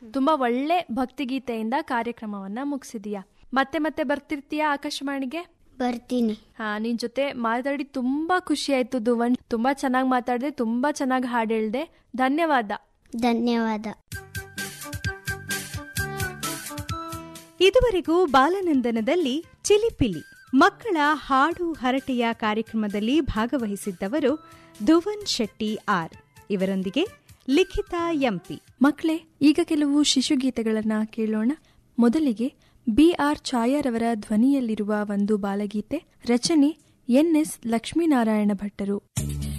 ತುಂಬಾ ಒಳ್ಳೆ ಭಕ್ತಿಗೀತೆಯಿಂದ ಕಾರ್ಯಕ್ರಮವನ್ನ ಮುಗಿಸಿದೀಯಾ ಮತ್ತೆ ಮತ್ತೆ ಬರ್ತಿರ್ತೀಯಾ ಆಕಾಶವಾಣಿಗೆ ಬರ್ತೀನಿ ಹಾ ನಿನ್ ಜೊತೆ ಮಾತಾಡಿ ತುಂಬಾ ಖುಷಿ ಆಯ್ತು ಧುವನ್ ತುಂಬಾ ಚೆನ್ನಾಗಿ ಮಾತಾಡಿದೆ ತುಂಬಾ ಚೆನ್ನಾಗಿ ಹಾಡು ಹೇಳ್ದೆ ಧನ್ಯವಾದ ಧನ್ಯವಾದ ಇದುವರೆಗೂ ಬಾಲನಂದನದಲ್ಲಿ ಚಿಲಿಪಿಲಿ ಮಕ್ಕಳ ಹಾಡು ಹರಟೆಯ ಕಾರ್ಯಕ್ರಮದಲ್ಲಿ ಭಾಗವಹಿಸಿದ್ದವರು ಧುವನ್ ಶೆಟ್ಟಿ ಆರ್ ಇವರೊಂದಿಗೆ ಲಿಖಿತ ಎಂಪಿ ಮಕ್ಕಳೇ ಈಗ ಕೆಲವು ಶಿಶುಗೀತೆಗಳನ್ನ ಕೇಳೋಣ ಮೊದಲಿಗೆ ಬಿ ಆರ್ ಛಾಯಾರವರ ಧ್ವನಿಯಲ್ಲಿರುವ ಒಂದು ಬಾಲಗೀತೆ ರಚನೆ ಎನ್ ಎಸ್ ಲಕ್ಷ್ಮೀನಾರಾಯಣ ಭಟ್ಟರು